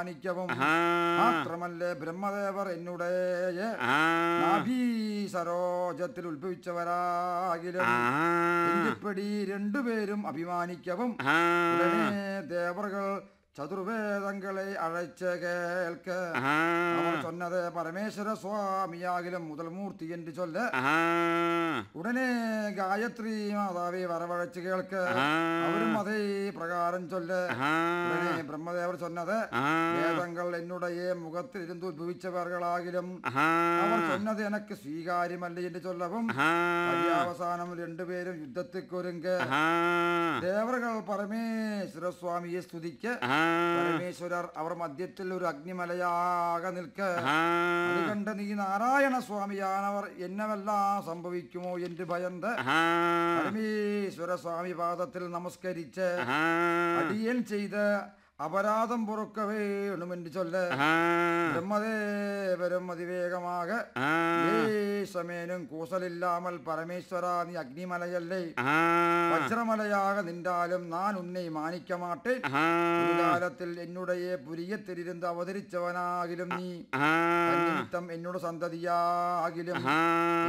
മാണിക്യവും ആഹാ. മാത്രമല്ലേ ബ്രഹ്മദേവർ എന്നുടേ ആ. നാഭീ സരോജത്തിൽ ഉത്ഭവിച്ചവരാകിലും ആഹാ. എങ്കിപ്പടി രണ്ടുപേരും അഭിമാനിക്കവും ആ. ഉടനെ ദേവர்கள் ചതുർവേദങ്ങളെ അழைച്ച് കേൾക്ക് ആഹാ. അവർ சொன்னது പരമേശ്വര സ്വാമിയാകിലും മുതൽ മൂർത്തി എന്ന് ചൊല്ല് ആഹാ. ഉടനെ ഗായത്രി മാതാവെ വരവഴച്ച് കേൾക്ക് ആഹാ. അവരും അതേ പ്രകാരം ചൊല്ല് ആഹാ. ഉടനെ ബ്രഹ്മദേവർ சொன்னது ആഹാ. വേദങ്ങൾ എന്നുடைய മുഖത്തിൽ ഇരുന്ന് ഉത്ഭവിച്ചവർകളാകിലും ആഹാ. അവർ சொன்னது எனக்கு സ്വീകാര്യമല്ല എന്ന് ചൊല്ലവും ആഹാ. അവസാനം രണ്ടുപേരും യുദ്ധത്തിക്കൊരുങ്ങ് ആഹാ. ദേവറുകൾ പരമേശ്വര സ്വാമിയെ സ്തുതിക്ക് ആഹാ. പരമേശ്വരർ അവർ മധ്യത്തിൽ ഒരു അഗ്നിമലയാക നിൽക്ക് ആഹാ. അത് കണ്ട് നീ നാരായണ സ്വാമിയാണവർ എന്നെല്ലാം സംഭവിക്കുമോ എന്ന് ഭയന്ത് ആഹാ. പരമേശ്വര സ്വാമി പാദത്തിൽ നമസ്കരിച്ച് ആഹാ. അടിയൻ ചെയ്ത് അപരാധം പൊറുക്ക വേണമെന്ന് ചൊല്ല് ആഹാ. ബ്രഹ്മദേവരും അതിവേഗമാക ആഹാ. സമേനും കൂസലില്ലാമൽ പരമേശ്വര നീ അഗ്നിമലയല്ലേ ആഹാ. വജ്രമലയാക നിന്റാലും ഞാൻ ഉന്നെ മാനിക്ക മാട്ടേൻ ആഹാ. ഒരു കാലത്തിൽ എന്നുடைய പുരിയത്തിലിരുന്ന് അവതരിച്ചവനാകിലും നീ ആഹാ. തന്നിമിത്തം എന്നോട് സന്തതിയാകിലും ആഹാ.